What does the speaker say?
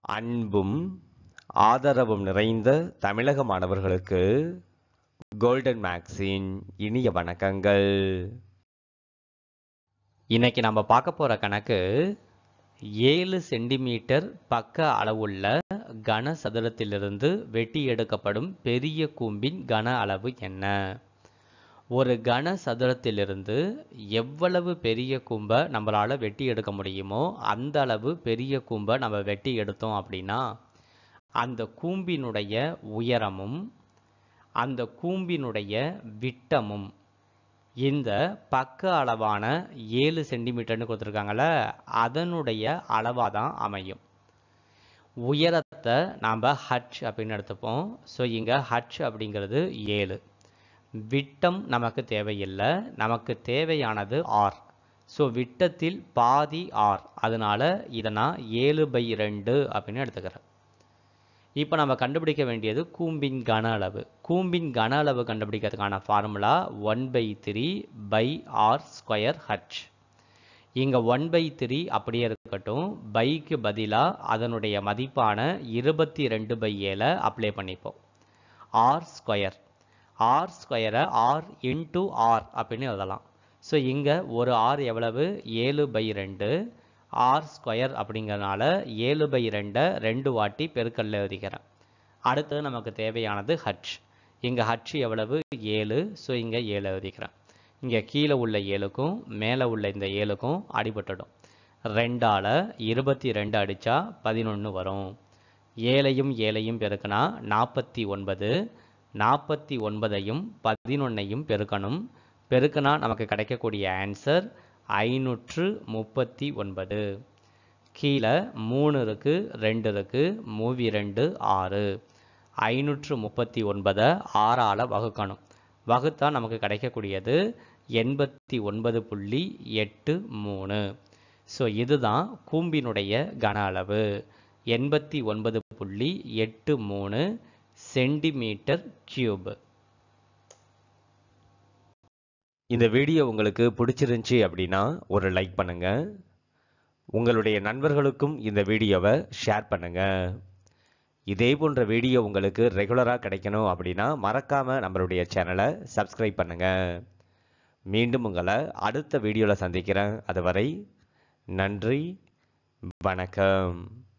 அன்பும் ஆதரவும் நிறைந்த தமிழக மாணவர்களுக்கு கோல்டன் மேக்ஸின் இனிய வணக்கங்கள் இன்னைக்கு நம்ம பார்க்க போற கணக்கு ஏழு சென்டிமீட்டர் பக்க அளவுள்ள கனசதுரத்திலிருந்து வெட்டி எடுக்கப்படும் பெரிய கூம்பின் கன அளவு என்ன ஒரு கனசதுரத்திலிருந்து எவ்வளவு பெரிய கூம்பை நம்மளால வெட்டி எடுக்க முடியுமோ அந்த அளவு பெரிய கூம்பை நம்ம வெட்டி எடுத்தோம் அப்படின்னா அந்த கூம்பினுடைய உயரமும் அந்த கூம்பினுடைய விட்டமும் இந்த பக்க அளவான ஏழு சென்டிமீட்டர்னு கொடுத்துருக்காங்கல்ல அதனுடைய அளவாக தான் அமையும் உயரத்தை நாம் ஹச் அப்படின்னு எடுத்துப்போம் ஸோ இங்கே ஹச் அப்படிங்கிறது ஏழு விட்டம் நமக்கு தேவையில்லை நமக்கு தேவையானது ஆர் ஸோ விட்டத்தில் பாதி ஆர் அதனால இதை நான் ஏழு பை ரெண்டு அப்படின்னு எடுத்துக்கிறேன் இப்போ நம்ம கண்டுபிடிக்க வேண்டியது கூம்பின் கன அளவு கூம்பின் கன அளவு கண்டுபிடிக்கிறதுக்கான formula one by three by R square H இங்கே ஒன் பை த்ரீ அப்படியே இருக்கட்டும் பைக்கு பதிலாக அதனுடைய மதிப்பான இருபத்தி ரெண்டு பை ஏழை அப்ளை பண்ணிப்போம் ஆர் ஸ்கொயர் ஆர் ஸ்கொயரை ஆர் இன்டூ ஆர் அப்படின்னு எழுதலாம் ஸோ இங்கே ஒரு ஆர் எவ்வளவு ஏழு பை ரெண்டு ஆர் ஸ்கொயர் அப்படிங்கிறனால ஏழு பை ரெண்டை ரெண்டு வாட்டி பெருக்கல்ல எழுதிக்கிறேன் அடுத்தது நமக்கு தேவையானது ஹச் இங்கே ஹச் எவ்வளவு ஏழு ஸோ இங்கே ஏழு எழுதிக்கிறேன் இங்கே கீழே உள்ள ஏழுக்கும் மேலே உள்ள இந்த ஏழுக்கும் அடிபட்டுடும் ரெண்டால் இருபத்தி ரெண்டு அடித்தா பதினொன்று வரும் ஏழையும் ஏழையும் பெருக்கினா நாற்பத்தி ஒன்பது நாற்பத்தி ஒன்பதையும் பதினொன்னையும் பெருக்கணும் பெருக்கினா நமக்கு கிடைக்கக்கூடிய ஆன்சர் ஐநூற்று முப்பத்தி ஒன்பது கீழே மூணு இருக்கு ரெண்டு இருக்கு மூவி ரெண்டு ஆறு ஐநூற்று முப்பத்தி ஒன்பதை ஆறால் வகுக்கணும் வகுத்தா நமக்கு கிடைக்கக்கூடியது எண்பத்தி ஒன்பது புள்ளி எட்டு மூணு ஸோ இதுதான் கூம்பினுடைய கன அளவு எண்பத்தி ஒன்பது புள்ளி எட்டு மூணு சென்டிமீட்டர் கியூப் இந்த வீடியோ உங்களுக்கு பிடிச்சிருந்துச்சி அப்படின்னா ஒரு லைக் பண்ணுங்க உங்களுடைய நண்பர்களுக்கும் இந்த வீடியோவை ஷேர் பண்ணுங்க இதே போன்ற வீடியோ உங்களுக்கு ரெகுலராக கிடைக்கணும் அப்படின்னா மறக்காம நம்மளுடைய சேனலை சப்ஸ்கிரைப் பண்ணுங்க மீண்டும் உங்களை அடுத்த வீடியோவில் சந்திக்கிறேன் அதுவரை நன்றி வணக்கம்